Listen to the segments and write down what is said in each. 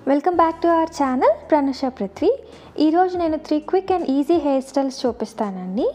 welcome back to our channel Pranusha Prithvi ఈరోజు నేను three quick and easy hairstyles చూపిస్తానండి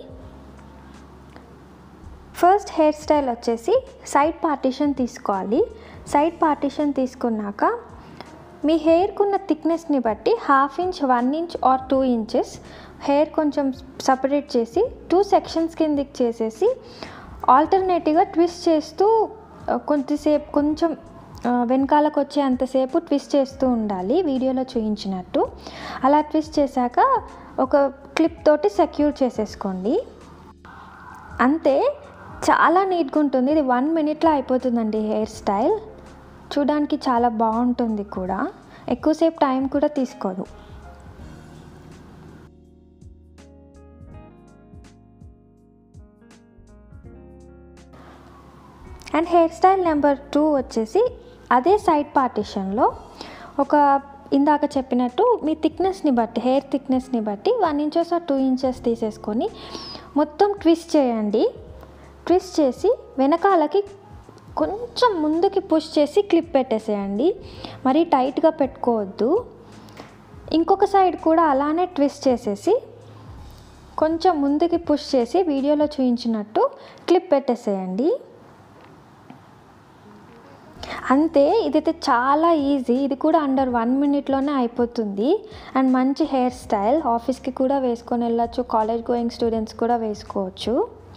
first hairstyle వచ్చేసి side partition తీసుకోవాలి side partition తీసుకున్నాక మీ హెయిర్కున్న థిక్నెస్ని బట్టి half inch one inch or two inches hair కొంచెం సపరేట్ చేసి టూ సెక్షన్స్ కిందికి చేసేసి ఆల్టర్నేటివ్గా ట్విస్ట్ చేస్తూ ఆ, కొద్దిసేపు కొంచెం ఆ, వెనకాలకు వచ్చే అంతసేపు ట్విస్ట్ చేస్తూ ఉండాలి వీడియోలో చూపించినట్టు అలా ట్విస్ట్ చేశాక ఒక క్లిప్ తోటి సెక్యూర్ చేసేసుకోండి అంతే చాలా నీట్గా ఉంటుంది ఇది వన్ మినిట్లో అయిపోతుందండి హెయిర్ స్టైల్ చూడడానికి చాలా బాగుంటుంది కూడా ఎక్కువసేపు టైం కూడా తీసుకోదు and hairstyle number two వచ్చేసి అదే సైడ్ పార్టిషన్లో ఒక ఇందాక చెప్పినట్టు మీ థిక్నెస్ని బట్టి హెయిర్ థిక్నెస్ని బట్టి one inches or two inches తీసేసుకొని మొత్తం ట్విస్ట్ చేయండి ట్విస్ట్ చేసి వెనకాలకి కొంచెం ముందుకి పుష్ చేసి క్లిప్ పెట్టేసేయండి మరీ టైట్గా పెట్టుకోవద్దు ఇంకొక సైడ్ కూడా అలానే ట్విస్ట్ చేసేసి కొంచెం ముందుకి పుష్ చేసి వీడియోలో చూపించినట్టు క్లిప్ పెట్టేసేయండి అంతే ఇదైతే చాలా ఈజీ ఇది కూడా అండర్ వన్ మినిట్లోనే అయిపోతుంది అండ్ మంచి హెయిర్ స్టైల్ ఆఫీస్కి కూడా వేసుకొని వెళ్ళొచ్చు కాలేజ్ గోయింగ్ స్టూడెంట్స్ కూడా వేసుకోవచ్చు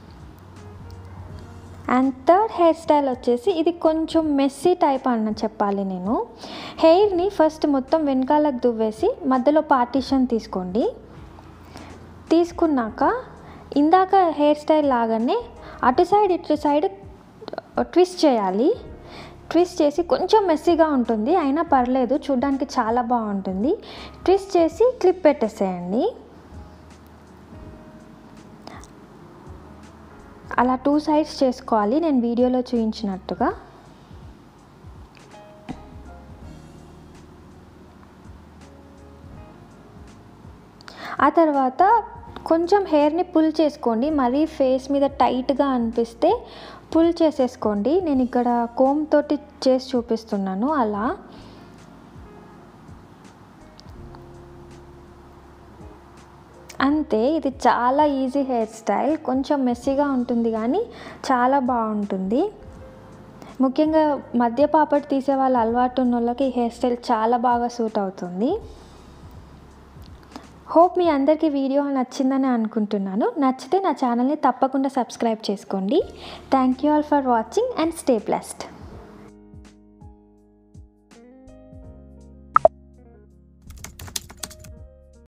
అండ్ థర్డ్ హెయిర్ స్టైల్ వచ్చేసి ఇది కొంచెం మెస్సీ టైప్ అన్న చెప్పాలి నేను హెయిర్ని ఫస్ట్ మొత్తం వెనకాలకు దువ్వేసి మధ్యలో పార్టీషన్ తీసుకోండి తీసుకున్నాక ఇందాక హెయిర్ స్టైల్ లాగానే అటు సైడ్ ఇటు సైడ్ ట్విస్ట్ చేయాలి ట్విస్ట్ చేసి కొంచెం మెస్సీగా ఉంటుంది అయినా పర్లేదు చూడడానికి చాలా బాగుంటుంది ట్విస్ట్ చేసి క్లిప్ పెట్టేసేయండి అలా టూ సైడ్స్ చేసుకోవాలి నేను వీడియోలో చూపించినట్టుగా ఆ తర్వాత కొంచెం హెయిర్ని పుల్ చేసుకోండి మరీ ఫేస్ మీద టైట్గా అనిపిస్తే పుల్ చేసేసుకోండి నేను ఇక్కడ కోమ్ తోటి చేసి చూపిస్తున్నాను అలా అంతే ఇది చాలా ఈజీ హెయిర్ స్టైల్ కొంచెం మెస్సీగా ఉంటుంది కానీ చాలా బాగుంటుంది ముఖ్యంగా మధ్య పాపటి తీసే వాళ్ళ అలవాటు ఉన్న వాళ్ళకి ఈ హెయిర్ స్టైల్ చాలా బాగా సూట్ అవుతుంది హోప్ మీ అందరికీ వీడియో నచ్చిందని అనుకుంటున్నాను నచ్చితే నా ఛానల్ని తప్పకుండా సబ్స్క్రైబ్ చేసుకోండి thank you all for watching and stay blessed